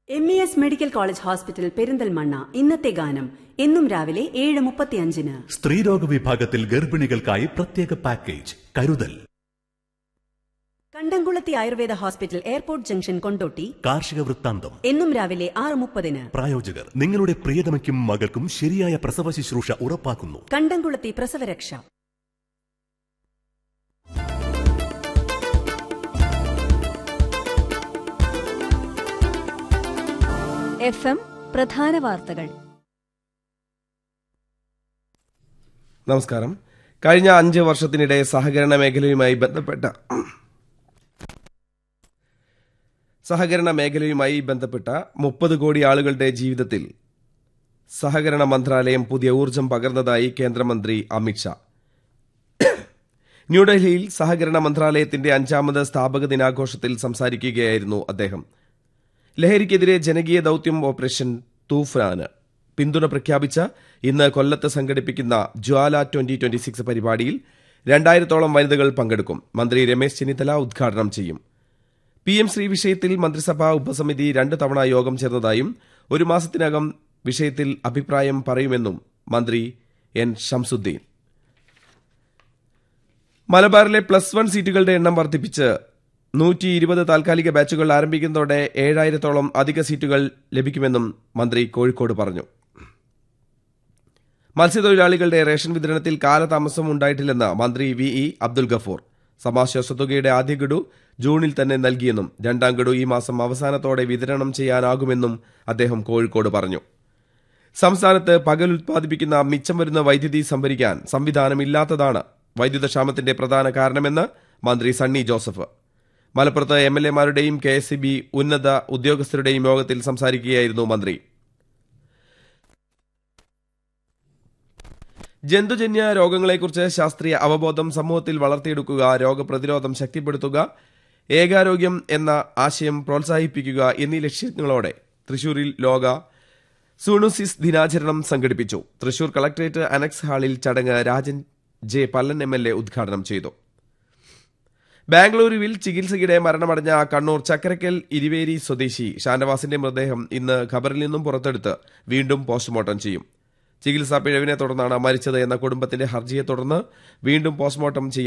M E S medical college hospital Perinthalmanna ഇന്നത്തെ ഗാനം എന്നും രാവിലെ ഏഴ് മുപ്പത്തിയഞ്ചിന് സ്ത്രീരോഗ വിഭാഗത്തിൽ ഗർഭിണികൾക്കായി പ്രത്യേക പാക്കേജ് കരുതൽ Kandamkulathi Ayurveda hospital airport junction Kondotty കാർഷിക വൃത്താന്തം എന്നും രാവിലെ ആറ് മുപ്പതിന് പ്രായോജകർ നിങ്ങളുടെ പ്രിയതമയ്ക്കും മകൾക്കും ശരിയായ പ്രസവ ശുശ്രൂഷ ഉറപ്പാക്കുന്നു കണ്ടംകുളത്തി പ്രസവരക്ഷ എഫ് എം പ്രധാന വാർത്തകൾ നമസ്കാരം കഴിഞ്ഞ അഞ്ച് വർഷത്തിനിടെ സഹകരണ മേഖലയുമായി ബന്ധപ്പെട്ട സഹകരണ മേഖലയുമായി ബന്ധപ്പെട്ട മുപ്പത് കോടി ആളുകളുടെ ജീവിതത്തിൽ സഹകരണ മന്ത്രാലയം പുതിയ ഊർജം പകർന്നതായി കേന്ദ്രമന്ത്രി അമിത്ഷാ ന്യൂഡൽഹിയിൽ സഹകരണ മന്ത്രാലയത്തിന്റെ അഞ്ചാമത് സ്ഥാപക ദിനാഘോഷത്തിൽ സംസാരിക്കുകയായിരുന്നു അദ്ദേഹം ലഹരിക്കെതിരെ ജനകീയ ദൌത്യം ഓപ്പറേഷൻ തൂഫാന് പിന്തുണ പ്രഖ്യാപിച്ച ഇന്ന് കൊല്ലത്ത് സംഘടിപ്പിക്കുന്ന ജ്വാല ട്വന്റി ട്വന്റി സിക്സ് പരിപാടിയിൽ രണ്ടായിരത്തോളം വനിതകൾ പങ്കെടുക്കും മന്ത്രി രമേശ് ചെന്നിത്തല ഉദ്ഘാടനം ചെയ്യും പി എം ശ്രീ വിഷയത്തിൽ മന്ത്രിസഭാ ഉപസമിതി രണ്ട് തവണ യോഗം ചേർന്നതായും ഒരു മാസത്തിനകം വിഷയത്തിൽ അഭിപ്രായം പറയുമെന്നും മന്ത്രി എൻ ഷംസുദ്ദീൻ മലബാറിലെ പ്ലസ് വൺ സീറ്റുകളുടെ എണ്ണം വർദ്ധിപ്പിച്ച് നൂറ്റി ഇരുപത് താൽക്കാലിക ബാച്ചുകൾ ആരംഭിക്കുന്നതോടെ ഏഴായിരത്തോളം അധിക സീറ്റുകൾ ലഭിക്കുമെന്നും മന്ത്രി കോഴിക്കോട് പറഞ്ഞു മത്സ്യത്തൊഴിലാളികളുടെ റേഷൻ വിതരണത്തിൽ കാലതാമസം ഉണ്ടായിട്ടില്ലെന്ന് മന്ത്രി വി ഇ അബ്ദുൽ ഗഫൂർ സമാശ്വാസ തുകയുടെ ആദ്യ ഗഡു ജൂണിൽ തന്നെ നൽകിയെന്നും രണ്ടാം ഗഡു ഈ മാസം അവസാനത്തോടെ വിതരണം ചെയ്യാനാകുമെന്നും അദ്ദേഹം കോഴിക്കോട് പറഞ്ഞു സംസ്ഥാനത്ത് പകൽ ഉത്പാദിപ്പിക്കുന്ന മിച്ചം വരുന്ന വൈദ്യുതി സംഭരിക്കാൻ സംവിധാനമില്ലാത്തതാണ് വൈദ്യുതക്ഷാമത്തിന്റെ പ്രധാന കാരണമെന്ന് മന്ത്രി സണ്ണി ജോസഫ് മലപ്പുറത്ത് എം എൽ എമാരുടെയും കെ എസ് ബി ഉന്നത ഉദ്യോഗസ്ഥരുടെയും യോഗത്തിൽ സംസാരിക്കുകയായിരുന്നു മന്ത്രി ജന്തുജന്യ രോഗങ്ങളെക്കുറിച്ച് ശാസ്ത്രീയ അവബോധം സമൂഹത്തിൽ വളർത്തിയെടുക്കുക രോഗപ്രതിരോധം ശക്തിപ്പെടുത്തുക ഏകാരോഗ്യം എന്ന ആശയം പ്രോത്സാഹിപ്പിക്കുക എന്നീ ലക്ഷ്യങ്ങളോടെ തൃശൂരിൽ ലോക സൂണുസിസ് ദിനാചരണം സംഘടിപ്പിച്ചു തൃശൂർ കളക്ടറേറ്റ് അനക്സ് ഹാളിൽ ചടങ്ങ് Rajan J Pallan M L A ഉദ്ഘാടനം ചെയ്തു ബാംഗ്ലൂരുവിൽ ചികിത്സയ്ക്കിടെ മരണമടഞ്ഞ കണ്ണൂർ ചക്കരക്കൽ ഇരുവേരി സ്വദേശി ഷാനവാസിന്റെ മൃതദേഹം ഇന്ന് ഖബറിൽ നിന്നും പുറത്തെടുത്ത് വീണ്ടും പോസ്റ്റ്മോർട്ടം ചെയ്യും ചികിത്സാ പിഴവിനെ തുടർന്നാണ് മരിച്ചത് എന്ന കുടുംബത്തിന്റെ ഹർജിയെ തുടർന്ന് വീണ്ടും പോസ്റ്റ്മോർട്ടം ചെയ്യാൻ